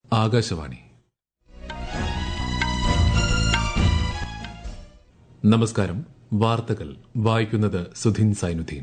ആകാശവാണി നമസ്കാരം വാർത്തകൾ വായിക്കുന്നത് സുധിൻ സൈനുദ്ദീൻ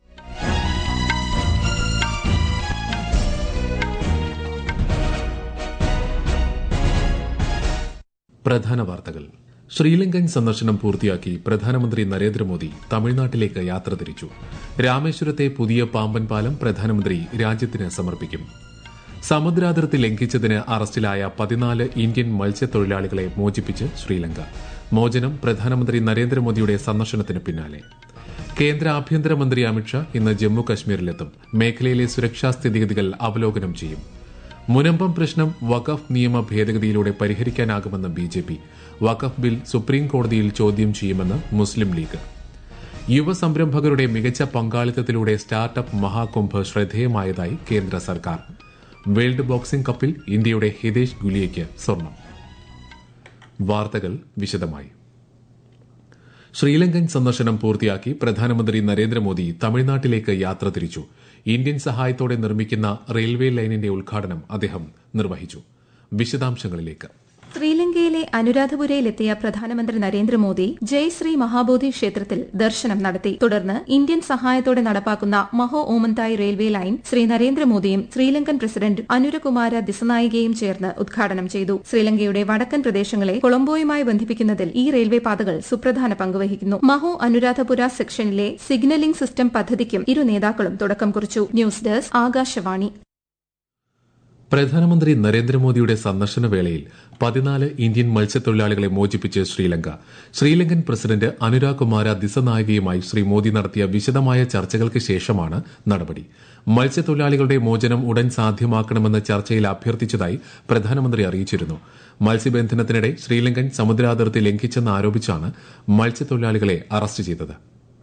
പ്രധാന വാർത്തകൾ ശ്രീലങ്കൻ സന്ദർശനം പൂർത്തിയാക്കി പ്രധാനമന്ത്രി നരേന്ദ്രമോദി തമിഴ്നാട്ടിലേക്ക് യാത്ര തിരിച്ചു രാമേശ്വരത്തെ പുതിയ പാമ്പൻ പാലം പ്രധാനമന്ത്രി രാജ്യത്തിന് സമർപ്പിക്കും സമുദ്രാതിർത്തി ലംഘിച്ചതിന് അറസ്റ്റിലായ പതിനാല് ഇന്ത്യൻ മത്സ്യത്തൊഴിലാളികളെ മോചിപ്പിച്ച് ശ്രീലങ്ക മോചനം പ്രധാനമന്ത്രി നരേന്ദ്രമോദിയുടെ സന്ദർശനത്തിന് പിന്നാലെ കേന്ദ്ര ആഭ്യന്തരമന്ത്രി അമിത്ഷാ ഇന്ന് ജമ്മു കശ്മീരിലെത്തും മേഖലയിലെ സുരക്ഷാ സ്ഥിതിഗതികൾ അവലോകനം ചെയ്യും മുനമ്പം പ്രശ്നം വഖഫ് നിയമ ഭേദഗതിയിലൂടെ പരിഹരിക്കാനാകുമെന്ന് ബി ജെ പി വഖഫ് ബിൽ സുപ്രീം കോടതിയിൽ ചോദ്യം ചെയ്യുമെന്ന് മുസ്ലിം ലീഗ് യുവസംരംഭകരുടെ മികച്ച പങ്കാളിത്തത്തിലൂടെ സ്റ്റാർട്ടപ്പ് മഹാകുംഭ് ശ്രദ്ധേയമായതായി കേന്ദ്ര സർക്കാർ വേൾഡ് ബോക്സിംഗ് കപ്പിൽ ഇന്ത്യയുടെ ഹിതേഷ് ഗുലിയയ്ക്ക് സ്വർണം വാർത്തകൾ വിശദമായി ശ്രീലങ്കൻ സന്ദർശനം പൂർത്തിയാക്കി പ്രധാനമന്ത്രി നരേന്ദ്രമോദി തമിഴ്നാട്ടിലേക്ക് യാത്ര തിരിച്ചു ഇന്ത്യൻ സഹായത്തോടെ നിർമ്മിക്കുന്ന റെയിൽവേ ലൈനിന്റെ ഉദ്ഘാടനം അദ്ദേഹം നിർവഹിച്ചു വിശദാംശങ്ങളിലേക്ക് ശ്രീലങ്കയിലെ അനുരാധപുരയിലെത്തിയ പ്രധാനമന്ത്രി നരേന്ദ്രമോദി ജയ് ശ്രീ മഹാബോധി ക്ഷേത്രത്തിൽ ദർശനം നടത്തി തുടർന്ന് ഇന്ത്യൻ സഹായത്തോടെ നടപ്പാക്കുന്ന മഹോ ഓമന്തായ് റെയിൽവേ ലൈൻ ശ്രീ നരേന്ദ്രമോദിയും ശ്രീലങ്കൻ പ്രസിഡന്റ് അനുരകുമാര ദിസനായികയും ചേർന്ന് ഉദ്ഘാടനം ചെയ്തു ശ്രീലങ്കയുടെ വടക്കൻ പ്രദേശങ്ങളെ കൊളംബോയുമായി ബന്ധിപ്പിക്കുന്നതിൽ ഈ റെയിൽവേ പാതകൾ സുപ്രധാന പങ്കുവഹിക്കുന്നു മഹോ അനുരാധപുര സെക്ഷനിലെ സിഗ്നലിംഗ് സിസ്റ്റം പദ്ധതിക്കും ഇരു നേതാക്കളും തുടക്കം കുറിച്ചു ന്യൂസ് ഡെസ്ക് ആകാശവാണി പ്രധാനമന്ത്രി നരേന്ദ്രമോദിയുടെ സന്ദർശന വേളയിൽ പതിനാല് ഇന്ത്യൻ മത്സ്യത്തൊഴിലാളികളെ മോചിപ്പിച്ച് ശ്രീലങ്ക ശ്രീലങ്കൻ പ്രസിഡന്റ് അനുരാഗ് കുമാര ദിസനായികയുമായി ശ്രീ മോദി നടത്തിയ വിശദമായ ചർച്ചകൾക്ക് ശേഷമാണ് നടപടി മത്സ്യത്തൊഴിലാളികളുടെ മോചനം ഉടൻ സാധ്യമാക്കണമെന്ന് ചർച്ചയിൽ അഭ്യർത്ഥിച്ചതായി പ്രധാനമന്ത്രി അറിയിച്ചിരുന്നു മത്സ്യബന്ധനത്തിനിടെ ശ്രീലങ്കൻ സമുദ്രാതിർത്തി ലംഘിച്ചെന്ന് ആരോപിച്ചാണ് മത്സ്യത്തൊഴിലാളികളെ അറസ്റ്റ് ചെയ്തത്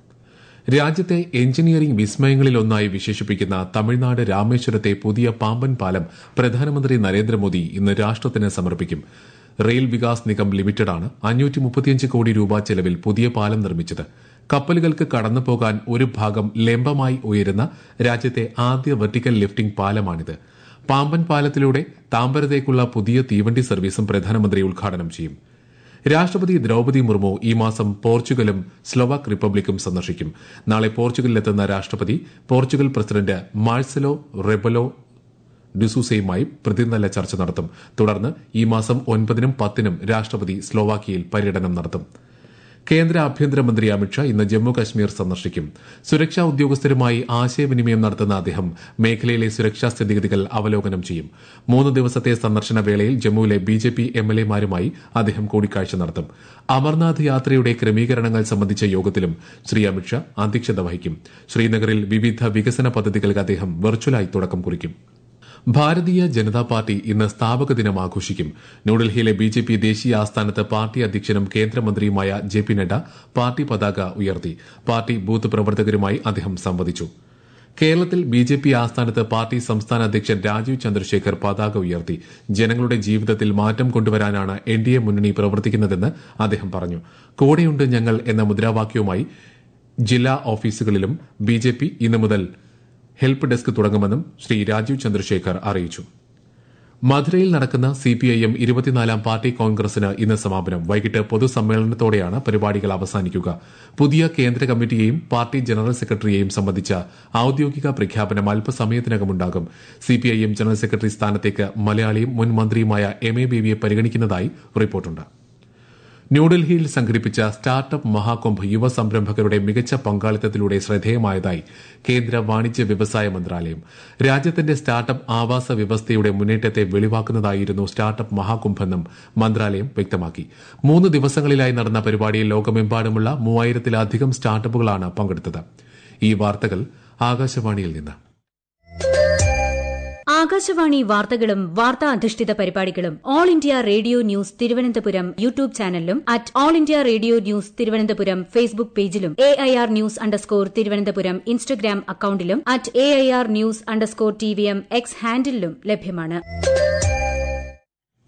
രാജ്യത്തെ എഞ്ചിനീയറിംഗ് വിസ്മയങ്ങളിലൊന്നായി വിശേഷിപ്പിക്കുന്ന തമിഴ്നാട് രാമേശ്വരത്തെ പുതിയ പാമ്പൻ പാലം പ്രധാനമന്ത്രി നരേന്ദ്രമോദി ഇന്ന് രാഷ്ട്രത്തിന് സമർപ്പിക്കും റെയിൽ വികാസ് നിഗം ലിമിറ്റഡാണ് അഞ്ഞൂറ്റി മുപ്പത്തിയഞ്ച് കോടി രൂപ ചെലവിൽ പുതിയ പാലം നിർമ്മിച്ചത് കപ്പലുകൾക്ക് കടന്നു പോകാൻ ഒരു ഭാഗം ലംബമായി ഉയരുന്ന രാജ്യത്തെ ആദ്യ വെർട്ടിക്കൽ ലിഫ്റ്റിംഗ് പാലമാണിത് പാമ്പൻ പാലത്തിലൂടെ താമ്പരത്തേക്കുള്ള പുതിയ തീവണ്ടി സർവീസും പ്രധാനമന്ത്രി ഉദ്ഘാടനം ചെയ്യും രാഷ്ട്രപതി ദ്രൌപതി മുർമു ഈ മാസം പോർച്ചുഗലും സ്ലോവാക് റിപ്പബ്ലിക്കും സന്ദർശിക്കും നാളെ പോർച്ചുഗലിലെത്തുന്ന രാഷ്ട്രപതി പോർച്ചുഗൽ പ്രസിഡന്റ് മാഴ്സലോ റെബലോ ഡിസൂസയുമായി പ്രതിനിധിതല ചർച്ച നടത്തും തുടർന്ന് ഈ മാസം ഒൻപതിനും പത്തിനും രാഷ്ട്രപതി സ്ലോവാക്കിയയിൽ പര്യടനം നടത്തും കേന്ദ്ര ആഭ്യന്തരമന്ത്രി അമിത്ഷാ ഇന്ന് ജമ്മു കശ്മീർ സന്ദർശിക്കും സുരക്ഷാ ഉദ്യോഗസ്ഥരുമായി ആശയവിനിമയം നടത്തുന്ന അദ്ദേഹം മേഖലയിലെ സുരക്ഷാ സ്ഥിതിഗതികൾ അവലോകനം ചെയ്യും മൂന്ന് ദിവസത്തെ സന്ദർശന വേളയിൽ ജമ്മുവിലെ B J P M L എമാരുമായി അദ്ദേഹം കൂടിക്കാഴ്ച നടത്തും അമർനാഥ് യാത്രയുടെ ക്രമീകരണങ്ങൾ സംബന്ധിച്ച യോഗത്തിലും ശ്രീ അമിത്ഷാ അധ്യക്ഷത വഹിക്കും ശ്രീനഗറിൽ വിവിധ വികസന പദ്ധതികൾക്ക് അദ്ദേഹം വെർച്വലായി തുടക്കം കുറിക്കും ഭാരതീയ ജനതാ പാർട്ടി ഇന്ന് സ്ഥാപക ദിനം ആഘോഷിക്കും ന്യൂഡൽഹിയിലെ ബി ജെ പി ദേശീയ ആസ്ഥാനത്ത് പാർട്ടി അധ്യക്ഷനും കേന്ദ്രമന്ത്രിയുമായ ജെ പി നഡ്ഡ പാർട്ടി പതാക ഉയർത്തി പാർട്ടി ബൂത്ത് പ്രവർത്തകരുമായി അദ്ദേഹം സംവദിച്ചു കേരളത്തിൽ ബി ജെ പി ആസ്ഥാനത്ത് പാർട്ടി സംസ്ഥാന അധ്യക്ഷൻ രാജീവ് ചന്ദ്രശേഖർ പതാക ഉയർത്തി ജനങ്ങളുടെ ജീവിതത്തിൽ മാറ്റം കൊണ്ടുവരാനാണ് എൻ ഡി എ മുന്നണി പ്രവർത്തിക്കുന്നതെന്ന് അദ്ദേഹം പറഞ്ഞു കൂടെയുണ്ട് ഞങ്ങൾ എന്ന മുദ്രാവാക്യവുമായി ജില്ലാ ഓഫീസുകളിലും ബി ജെ പി ഇന്നു മുതൽ ഹെൽപ്പ് ഡെസ്ക് തുടങ്ങുമെന്നും ശ്രീ രാജീവ് ചന്ദ്രശേഖർ അറിയിച്ചു മധുരയിൽ നടക്കുന്ന സിപിഐഎം ഇരുപത്തിനാലാം പാർട്ടി കോൺഗ്രസിന് ഇന്ന് സമാപനം വൈകിട്ട് പൊതുസമ്മേളനത്തോടെയാണ് പരിപാടികൾ അവസാനിക്കുക പുതിയ കേന്ദ്ര കമ്മിറ്റിയെയും പാർട്ടി ജനറൽ സെക്രട്ടറിയെയും സംബന്ധിച്ച ഔദ്യോഗിക പ്രഖ്യാപനം അല്പസമയത്തിനകമുണ്ടാകും സിപിഐഎം ജനറൽ സെക്രട്ടറി സ്ഥാനത്തേക്ക് മലയാളിയും മുൻ മന്ത്രിയുമായ എം എ ബേബിയെ പരിഗണിക്കുന്നതായി റിപ്പോർട്ടുണ്ട് ന്യൂഡൽഹിയിൽ സംഘടിപ്പിച്ച സ്റ്റാർട്ടപ്പ് മഹാകുംഭ് യുവ സംരംഭകരുടെ മികച്ച പങ്കാളിത്തത്തിലൂടെ ശ്രദ്ധേയമായതായി കേന്ദ്ര വാണിജ്യ വ്യവസായ മന്ത്രാലയം രാജ്യത്തിന്റെ സ്റ്റാർട്ടപ്പ് ആവാസ വ്യവസ്ഥയുടെ മുന്നേറ്റത്തെ വെളിവാക്കുന്നതായിരുന്നു സ്റ്റാർട്ടപ്പ് മഹാകുംഭെന്നും മന്ത്രാലയം വ്യക്തമാക്കി മൂന്ന് ദിവസങ്ങളിലായി നടന്ന പരിപാടിയിൽ ലോകമെമ്പാടുമുള്ള മൂവായിരത്തിലധികം സ്റ്റാർട്ടപ്പുകളാണ് പങ്കെടുത്തത് ഈ വാർത്തകൾ ആകാശവാണിയിൽ നിന്ന് ആകാശവാണി വാർത്തകളും വാർത്താ അധിഷ്ഠിത പരിപാടികളും All India Radio News Thiruvananthapuram YouTube ചാനലിലും at All India Radio News Thiruvananthapuram Facebook പേജിലും A I R news underscore Thiruvananthapuram Instagram അക്കൌണ്ടിലും at A I R news underscore T V M X ഹാൻഡിലും ലഭ്യമാണ്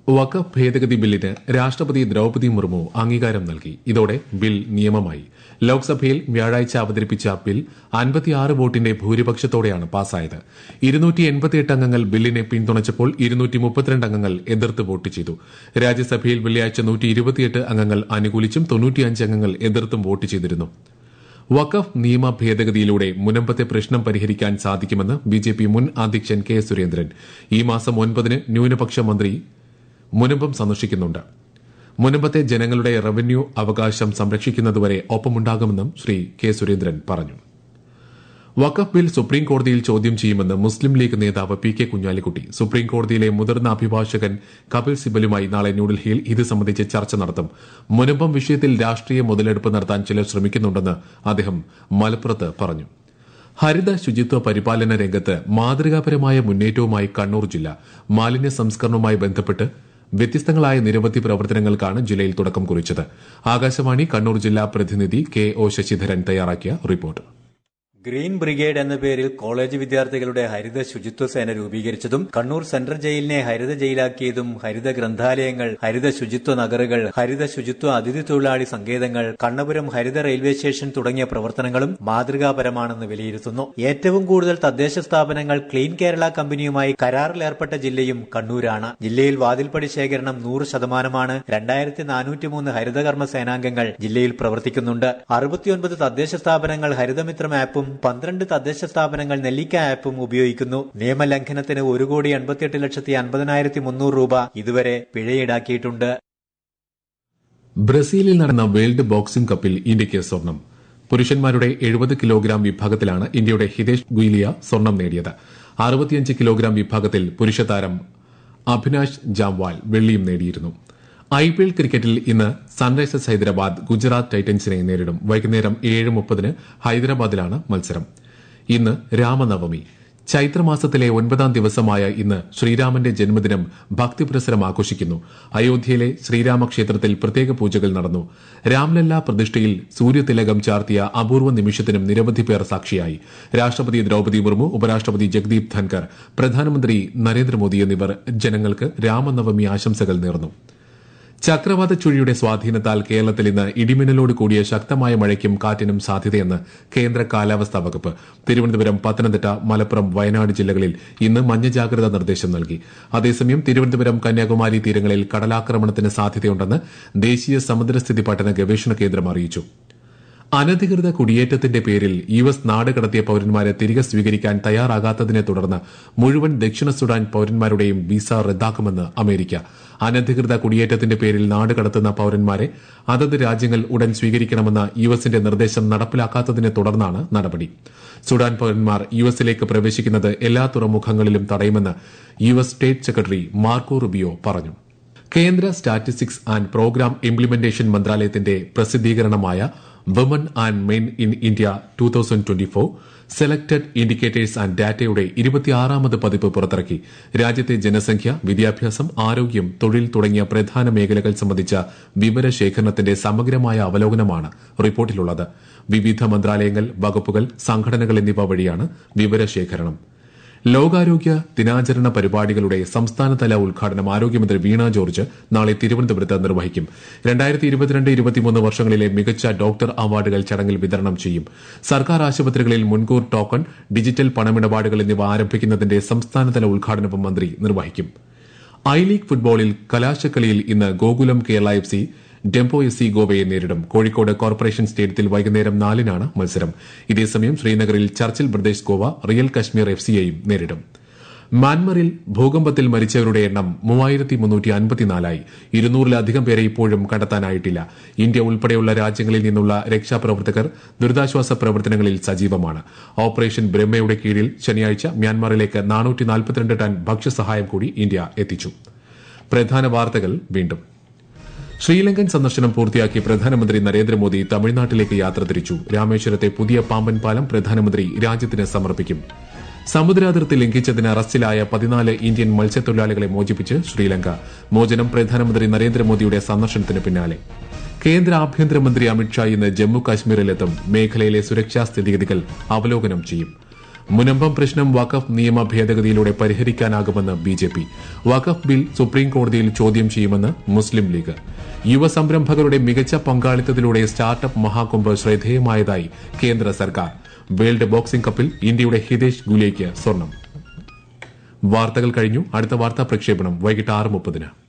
വഖഫ് ഭേദഗതി ബില്ലിന് രാഷ്ട്രപതി ദ്രൌപതി മുർമു അംഗീകാരം നൽകി ഇതോടെ ബിൽ നിയമമായി ലോക്സഭയിൽ വ്യാഴാഴ്ച അവതരിപ്പിച്ച ബിൽ അൻപത്തിയാറ് വോട്ടിന്റെ ഭൂരിപക്ഷത്തോടെയാണ് പാസായത് ഇരുന്നൂറ്റി എൺപത്തിയെട്ട് അംഗങ്ങൾ ബില്ലിനെ പിന്തുണച്ചപ്പോൾ ഇരുന്നൂറ്റി മുപ്പത്തിരണ്ട് അംഗങ്ങൾ എതിർത്ത് വോട്ട് ചെയ്തു രാജ്യസഭയിൽ വെള്ളിയാഴ്ച നൂറ്റി ഇരുപത്തിയെട്ട് അംഗങ്ങൾ അനുകൂലിച്ചും തൊണ്ണൂറ്റിയഞ്ച് അംഗങ്ങൾ എതിർത്തും വോട്ട് ചെയ്തിരുന്നു വഖഫ് നിയമ ഭേദഗതിയിലൂടെ മുനമ്പത്തെ പ്രശ്നം പരിഹരിക്കാൻ സാധിക്കുമെന്ന് ബിജെപി മുൻ അധ്യക്ഷൻ കെ സുരേന്ദ്രൻ ഈ മാസം ഒൻപതിന് ന്യൂനപക്ഷ മന്ത്രി മുനമ്പം സന്ദർശിക്കുന്നുണ്ട് മുനമ്പത്തെ ജനങ്ങളുടെ റവന്യൂ അവകാശം സംരക്ഷിക്കുന്നതുവരെ ഒപ്പമുണ്ടാകുമെന്നും ശ്രീ കെ സുരേന്ദ്രൻ പറഞ്ഞു വഖഫ് ബിൽ സുപ്രീം കോടതിയിൽ ചോദ്യം ചെയ്യുമെന്ന് മുസ്ലിം ലീഗ് നേതാവ് പി കെ കുഞ്ഞാലിക്കുട്ടി സുപ്രീം കോടതിയിലെ മുതിർന്ന അഭിഭാഷകൻ കപിൽ സിബലുമായി നാളെ ന്യൂഡൽഹിയിൽ ഇത് സംബന്ധിച്ച് ചർച്ച നടത്തും മുനമ്പം വിഷയത്തിൽ രാഷ്ട്രീയ മുതലെടുപ്പ് നടത്താൻ ചിലർ ശ്രമിക്കുന്നുണ്ടെന്ന് അദ്ദേഹം മലപ്പുറത്ത് പറഞ്ഞു ഹരിത ശുചിത്വ പരിപാലന രംഗത്ത് മാതൃകാപരമായ മുന്നേറ്റവുമായി കണ്ണൂർ ജില്ല മാലിന്യ സംസ്കരണവുമായി ബന്ധപ്പെട്ട് വ്യത്യസ്തങ്ങളായ നിരവധി പ്രവർത്തനങ്ങൾക്കാണ് ജില്ലയിൽ തുടക്കം കുറിച്ചത് ആകാശവാണി കണ്ണൂർ ജില്ലാ പ്രതിനിധി കെ ഒ ശശിധരൻ തയ്യാറാക്കിയ റിപ്പോർട്ട് ഗ്രീൻ ബ്രിഗേഡ് എന്ന പേരിൽ കോളേജ് വിദ്യാർത്ഥികളുടെ ഹരിത ശുചിത്വ സേന രൂപീകരിച്ചതും കണ്ണൂർ സെൻട്രൽ ജയിലിനെ ഹരിത ജയിലാക്കിയതും ഹരിത ഗ്രന്ഥാലയങ്ങൾ ഹരിത ശുചിത്വ നഗറുകൾ ഹരിത ശുചിത്വ അതിഥി തൊഴിലാളി സങ്കേതങ്ങൾ കണ്ണപുരം ഹരിത റെയിൽവേ സ്റ്റേഷൻ തുടങ്ങിയ പ്രവർത്തനങ്ങളും മാതൃകാപരമാണെന്ന് വിലയിരുത്തുന്നു ഏറ്റവും കൂടുതൽ തദ്ദേശ സ്ഥാപനങ്ങൾ ക്ലീൻ കേരള കമ്പനിയുമായി കരാറിലേർപ്പെട്ട ജില്ലയും കണ്ണൂരാണ് ജില്ലയിൽ വാതിൽപ്പടി ശേഖരണം നൂറ് ശതമാനമാണ് രണ്ടായിരത്തി നാനൂറ്റിമൂന്ന് ഹരിതകർമ്മ സേനാംഗങ്ങൾ ജില്ലയിൽ പ്രവർത്തിക്കുന്നുണ്ട് അറുപത്തിയൊൻപത് തദ്ദേശ സ്ഥാപനങ്ങൾ ഹരിതമിത്രം ആപ്പും പന്ത്രണ്ട് തദ്ദേശ സ്ഥാപനങ്ങൾ നെല്ലിക്ക ആപ്പും ഉപയോഗിക്കുന്നു നിയമലംഘനത്തിന് ഒരു കോടി എൺപത്തിയെട്ട് ലക്ഷത്തി അൻപതിനായിരത്തി മുന്നൂറ് രൂപ ഇതുവരെ പിഴ ഈടാക്കിയിട്ടുണ്ട് ബ്രസീലിൽ നടന്ന വേൾഡ് ബോക്സിംഗ് കപ്പിൽ ഇന്ത്യയ്ക്ക് സ്വർണം പുരുഷന്മാരുടെ എഴുപത് കിലോഗ്രാം വിഭാഗത്തിലാണ് ഇന്ത്യയുടെ ഹിതേഷ് ഗുയിലിയ സ്വർണം നേടിയത് അറുപത്തിയഞ്ച് കിലോഗ്രാം വിഭാഗത്തിൽ പുരുഷ താരം അഭിനാഷ് ജാംവാൾ വെള്ളിയും നേടിയിരുന്നു ഐ പി എൽ ക്രിക്കറ്റിൽ ഇന്ന് സൺറൈസേഴ്സ് ഹൈദരാബാദ് ഗുജറാത്ത് ടൈറ്റൻസിനെ നേരിടും വൈകുന്നേരം ഏഴ് മുപ്പതിന് ഹൈദരാബാദിലാണ് മത്സരം ഇന്ന് രാമനവമി ചൈത്രമാസത്തിലെ ഒൻപതാം ദിവസമായ ഇന്ന് ശ്രീരാമന്റെ ജന്മദിനം ഭക്തിപുരസരം ആഘോഷിക്കുന്നു അയോധ്യയിലെ ശ്രീരാമക്ഷേത്രത്തിൽ പ്രത്യേക പൂജകൾ നടന്നു രാംലല്ല പ്രതിഷ്ഠയിൽ സൂര്യതിലകം ചാർത്തിയ അപൂർവ നിമിഷത്തിനും നിരവധി പേർ സാക്ഷിയായി രാഷ്ട്രപതി ദ്രൌപതി മുർമു ഉപരാഷ്ട്രപതി ജഗ്ദീപ് ധൻകർ പ്രധാനമന്ത്രി നരേന്ദ്രമോദി എന്നിവർ ജനങ്ങൾക്ക് രാമനവമി ആശംസകൾ നേർന്നു ചക്രവാത ചുഴിയുടെ സ്വാധീനത്താൽ കേരളത്തിൽ ഇന്ന് ഇടിമിന്നലോട് കൂടിയ ശക്തമായ മഴയ്ക്കും കാറ്റിനും സാധ്യതയെന്ന് കേന്ദ്ര കാലാവസ്ഥാ വകുപ്പ് തിരുവനന്തപുരം പത്തനംതിട്ട മലപ്പുറം വയനാട് ജില്ലകളിൽ ഇന്ന് മഞ്ഞ ജാഗ്രതാ നിർദ്ദേശം നൽകി അതേസമയം തിരുവനന്തപുരം കന്യാകുമാരി തീരങ്ങളിൽ കടലാക്രമണത്തിന് സാധ്യതയുണ്ടെന്ന് ദേശീയ സമുദ്രസ്ഥിതി പഠന ഗവേഷണ കേന്ദ്രം അറിയിച്ചു അനധികൃത കുടിയേറ്റത്തിന്റെ പേരിൽ യു എസ് നാട് കടത്തിയ പൌരന്മാരെ തിരികെ സ്വീകരിക്കാൻ തയ്യാറാകാത്തതിനെ തുടർന്ന് മുഴുവൻ ദക്ഷിണ സുഡാൻ പൌരന്മാരുടെയും വിസ റദ്ദാക്കുമെന്ന് അമേരിക്ക അനധികൃത കുടിയേറ്റത്തിന്റെ പേരിൽ നാട് കടത്തുന്ന പൌരന്മാരെ അതത് രാജ്യങ്ങൾ ഉടൻ സ്വീകരിക്കണമെന്ന യു എസിന്റെ നിർദ്ദേശം നടപ്പിലാക്കാത്തതിനെ തുടർന്നാണ് നടപടി സുഡാൻ പൌരന്മാർ യു എസിലേക്ക് പ്രവേശിക്കുന്നത് എല്ലാ തുറമുഖങ്ങളിലും തടയുമെന്ന് U S state secretary Marco Rubio പറഞ്ഞു കേന്ദ്ര സ്റ്റാറ്റിസ്റ്റിക്സ് ആൻഡ് പ്രോഗ്രാം ഇംപ്ലിമെന്റേഷൻ മന്ത്രാലയത്തിന്റെ പ്രസിദ്ധീകരണമായ women and men in India two thousand twenty four selected indicators and ഡാറ്റയുടെ ഇരുപത്തിയാറാമത് പതിപ്പ് പുറത്തിറക്കി രാജ്യത്തെ ജനസംഖ്യ വിദ്യാഭ്യാസം ആരോഗ്യം തൊഴിൽ തുടങ്ങിയ പ്രധാന മേഖലകൾ സംബന്ധിച്ച വിവരശേഖരണത്തിന്റെ സമഗ്രമായ അവലോകനമാണ് റിപ്പോർട്ടിലുള്ളത് വിവിധ മന്ത്രാലയങ്ങൾ വകുപ്പുകൾ സംഘടനകൾ എന്നിവ വഴിയാണ് വിവരശേഖരണം ലോകാരോഗ്യ ദിനാചരണ പരിപാടികളുടെ സംസ്ഥാനതല ഉദ്ഘാടനം ആരോഗ്യമന്ത്രി വീണ ജോർജ് നാളെ തിരുവനന്തപുരത്ത് നിർവഹിക്കും രണ്ടായിരത്തി ഇരുപത്തിരണ്ട് ഇരുപത്തിമൂന്ന് വർഷങ്ങളിലെ മികച്ച ഡോക്ടർ അവാർഡുകൾ ചടങ്ങിൽ വിതരണം ചെയ്യും സർക്കാർ ആശുപത്രികളിൽ മുൻകൂർ ടോക്കൺ ഡിജിറ്റൽ പണമിടപാടുകൾ എന്നിവ ആരംഭിക്കുന്നതിന്റെ സംസ്ഥാനതല ഉദ്ഘാടനവും മന്ത്രി നിർവഹിക്കും ഐ ലീഗ് ഫുട്ബോളിൽ കലാശക്കളിയിൽ ഇന്ന് Gokulam Kerala F C Dempo S C ഗോവയെ നേരിടും കോഴിക്കോട് കോർപ്പറേഷൻ സ്റ്റേഡിയത്തിൽ വൈകുന്നേരം നാലിനാണ് മത്സരം ഇതേസമയം ശ്രീനഗറിൽ Churchill Brothers Goa Real Kashmir F സിയെയും നേരിടും മ്യാൻമറിൽ ഭൂകമ്പത്തിൽ മരിച്ചവരുടെ എണ്ണം മൂവായിരത്തി മുന്നൂറ്റി അൻപത്തിനാലായി ഇരുന്നൂറിലധികം പേരെ ഇപ്പോഴും കണ്ടെത്താനായിട്ടില്ല ഇന്ത്യ ഉൾപ്പെടെയുള്ള രാജ്യങ്ങളിൽ നിന്നുള്ള രക്ഷാപ്രവർത്തകർ ദുരിതാശ്വാസ പ്രവർത്തനങ്ങളിൽ സജീവമാണ് ഓപ്പറേഷൻ ബ്രഹ്മയുടെ കീഴിൽ ശനിയാഴ്ച മ്യാൻമറിലേക്ക് നാനൂറ്റി നാൽപ്പത്തിരണ്ട് ടൺ ഭക്ഷ്യസഹായം കൂടി ഇന്ത്യ എത്തിച്ചു പ്രധാന വാർത്തകൾ വീണ്ടും ശ്രീലങ്കൻ സന്ദർശനം പൂർത്തിയാക്കി പ്രധാനമന്ത്രി നരേന്ദ്രമോദി തമിഴ്നാട്ടിലേക്ക് യാത്ര തിരിച്ചു രാമേശ്വരത്തെ പുതിയ പാമ്പൻ പാലം പ്രധാനമന്ത്രി രാജ്യത്തിന് സമർപ്പിക്കും സമുദ്രാതിർത്തി ലംഘിച്ചതിന് അറസ്റ്റിലായ പതിനാല് ഇന്ത്യൻ മത്സ്യത്തൊഴിലാളികളെ മോചിപ്പിച്ച് ശ്രീലങ്ക മോചനം പ്രധാനമന്ത്രി നരേന്ദ്രമോദിയുടെ സന്ദർശനത്തിന് പിന്നാലെ കേന്ദ്ര ആഭ്യന്തരമന്ത്രി അമിത്ഷാ ഇന്ന് ജമ്മു കാശ്മീരിലെത്തും മേഖലയിലെ സുരക്ഷാ സ്ഥിതിഗതികൾ അവലോകനം ചെയ്യും മുനമ്പം പ്രശ്നം വഖഫ് നിയമ ഭേദഗതിയിലൂടെ പരിഹരിക്കാനാകുമെന്ന് ബി ജെ പി വഖഫ് ബിൽ സുപ്രീം കോടതിയിൽ ചോദ്യം ചെയ്യുമെന്ന് മുസ്ലിം ലീഗ് യുവസംരംഭകരുടെ മികച്ച പങ്കാളിത്തത്തിലൂടെ സ്റ്റാർട്ടപ്പ് മഹാകുംഭ് ശ്രദ്ധേയമായതായി കേന്ദ്ര സർക്കാർ വേൾഡ് ബോക്സിംഗ് കപ്പിൽ ഇന്ത്യയുടെ ഹിതേഷ് ഗുലേയ്ക്ക് സ്വർണം വാർത്തകൾ കഴിഞ്ഞു അടുത്ത വാർത്താ പ്രക്ഷേപണം വൈകിട്ട് ആറ് മുപ്പതിന്